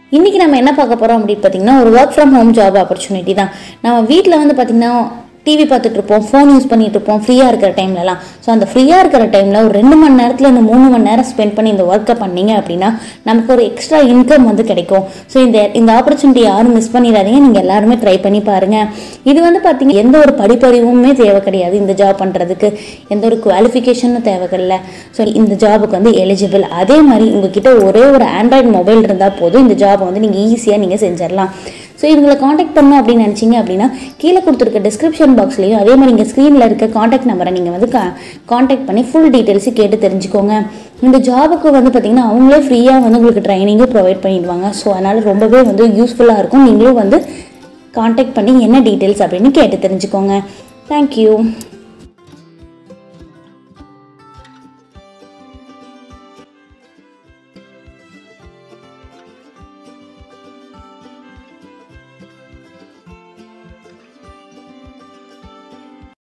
இன்றைக்கி நம்ம என்ன பார்க்க போகிறோம் அப்படின்னு பார்த்தீங்கன்னா ஒரு work from home job opportunity தான் நம்ம வீட்டில் வந்து பார்த்திங்கன்னா டிவி பார்த்துட்டு இருப்போம் ஃபோன் யூஸ் பண்ணிட்டு இருப்போம் ஃப்ரீயாக இருக்கிற டைம்லலாம் ஸோ அந்த ஃப்ரீயாக இருக்கிற டைமில் ஒரு ரெண்டு மணி நேரத்தில் இந்த மூணு மணி நேரம் ஸ்பெண்ட் பண்ணி இந்த ஒர்க்கை பண்ணீங்க அப்படின்னா நமக்கு ஒரு எக்ஸ்ட்ரா இன்கம் வந்து கிடைக்கும் ஸோ இந்த இந்த ஆப்பர்ச்சுனிட்டி யாரும் மிஸ் பண்ணிடாதீங்க நீங்கள் எல்லாருமே ட்ரை பண்ணி பாருங்கள் இது வந்து பார்த்தீங்க எந்த ஒரு படிப்பறிவுமே தேவை கிடையாது இந்த ஜாப் பண்ணுறதுக்கு எந்த ஒரு குவாலிஃபிகேஷனும் தேவையில்ல ஸோ இந்த ஜாபுக்கு வந்து எலிஜிபிள் அதே மாதிரி உங்ககிட்ட ஒரே ஒரு ஆண்ட்ராய்டு மொபைல் இருந்தால் போதும் இந்த ஜாபை வந்து நீங்கள் ஈஸியாக நீங்கள் செஞ்சிடலாம் ஸோ இவங்களை காண்டாக்ட் பண்ணணும் அப்படின்னு நினச்சிங்க அப்படின்னா கீழே கொடுத்துருக்க டிஸ்கிரிப்ஷன் பாக்ஸ்லையும் அதே மாதிரி இங்கே ஸ்க்ரீனில் இருக்க காண்டாக்ட் நம்பரை நீங்கள் வந்து கா காண்டாக்ட் பண்ணி ஃபுல் டீட்டெயில்ஸு கேட்டு தெரிஞ்சுக்கோங்க இந்த ஜாபுக்கு வந்து பார்த்திங்கன்னா அவங்களே ஃப்ரீயாக வந்து உங்களுக்கு ட்ரைனிங்கும் ப்ரொவைட் பண்ணிடுவாங்க ஸோ அதனால் ரொம்பவே வந்து யூஸ்ஃபுல்லாக இருக்கும் நீங்களும் வந்து காண்டாக்ட் பண்ணி என்ன டீட்டெயில்ஸ் அப்படின்னு கேட்டு தெரிஞ்சுக்கோங்க தேங்க்யூ